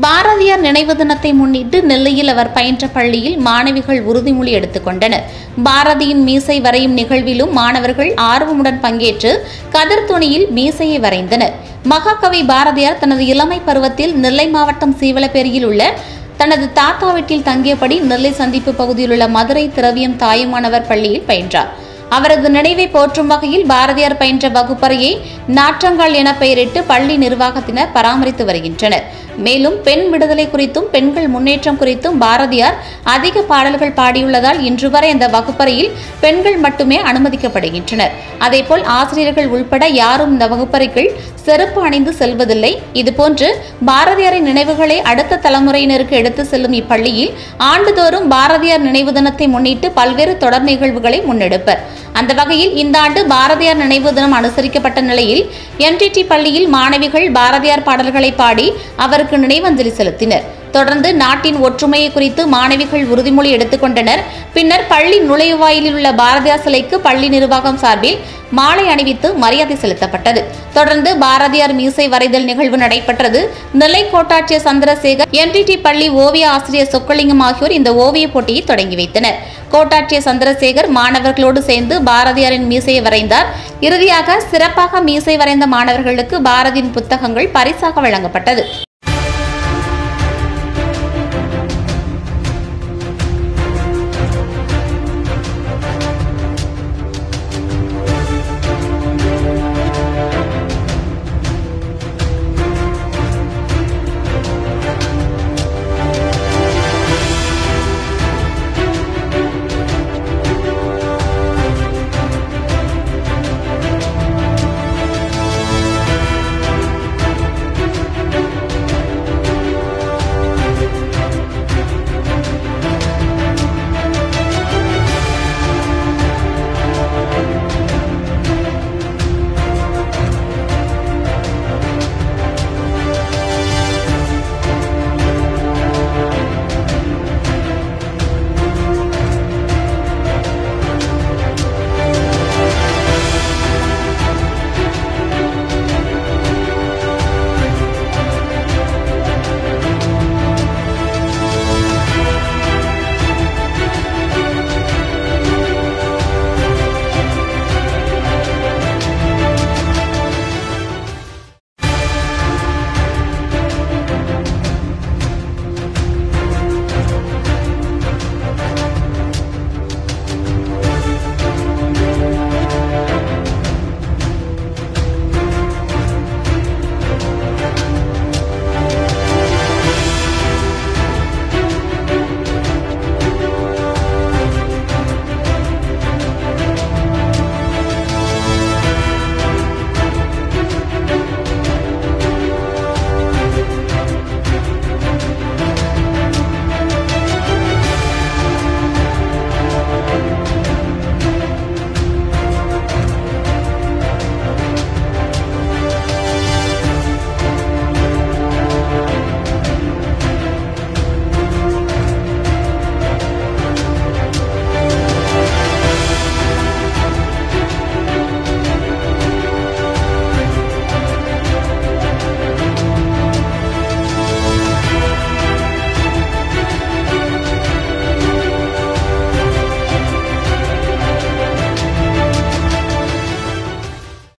பாரதியார் நினைவு தினத்தை முன்னிட்டு நெல்லையில் அவர் பயின்ற பள்ளியில் மாணவிகள் உறுதிமொழி எடுத்துக்கொண்டனர் பாரதியின் மீசை வரையும் நிகழ்விலும் மாணவர்கள் ஆர்வமுடன் பங்கேற்று கதிர் துணியில் மீசையை வரைந்தனர் மகாகவி பாரதியார் தனது இளமை பருவத்தில் நெல்லை மாவட்டம் சீவலப்பேரியில் உள்ள தனது தாத்தா வீட்டில் தங்கியபடி நெல்லை சந்திப்பு பகுதியில் உள்ள மதுரை திரவியம் தாயுமானவர் பள்ளியில் பயின்றார் அவரது நினைவை போற்றும் வகையில் பாரதியார் பயின்ற வகுப்பறையை நாற்றங்கால் என பெயரிட்டு பள்ளி நிர்வாகத்தினர் பராமரித்து வருகின்றனர் மேலும் பெண் விடுதலை குறித்தும் பெண்கள் முன்னேற்றம் குறித்தும் பாரதியார் அதிக பாடல்கள் பாடியுள்ளதால் இன்று வரை அந்த வகுப்பறையில் பெண்கள் மட்டுமே அனுமதிக்கப்படுகின்றனர் அதேபோல் ஆசிரியர்கள் உள்பட யாரும் இந்த வகுப்பறைக்குள் செருப்பு அணிந்து செல்வதில்லை இதுபோன்று பாரதியாரின் நினைவுகளை அடுத்த தலைமுறையினருக்கு எடுத்து செல்லும் இப்பள்ளியில் ஆண்டுதோறும் பாரதியார் நினைவு தினத்தை முன்னிட்டு பல்வேறு தொடர் நிகழ்வுகளை முன்னெடுப்பர் அந்த வகையில் இந்த ஆண்டு பாரதியார் நினைவு தினம் அனுசரிக்கப்பட்ட நிலையில் என்டிடி பள்ளியில் மாணவிகள் பாரதியார் பாடல்களை பாடி அவருக்கு நினைவஞ்சலி செலுத்தினர் தொடர்ந்து நாட்டின் ஒற்றுமையை குறித்து மாணவிகள் உறுதிமொழி எடுத்துக்கொண்டனர் பின்னர் பள்ளி நுழைவாயிலில் உள்ள பாரதியார் சிலைக்கு பள்ளி நிர்வாகம் சார்பில் மாலை அணிவித்து மரியாதை செலுத்தப்பட்டது தொடர்ந்து பாரதியார் மீசை வரைதல் நிகழ்வு நடைபெற்றது நெல்லை கோட்டாட்சியர் சந்திரசேகர் என்டிடி பள்ளி ஓவிய ஆசிரியர் சொக்கலிங்கம் ஆகியோர் இந்த ஓவிய போட்டியை தொடங்கி வைத்தனர் கோட்டாட்சியர் சந்திரசேகர் மாணவர்களோடு சேர்ந்து பாரதியாரின் மீசையை வரைந்தார் இறுதியாக சிறப்பாக மீசை வரைந்த மாணவர்களுக்கு பாரதியின் புத்தகங்கள் பரிசாக வழங்கப்பட்டது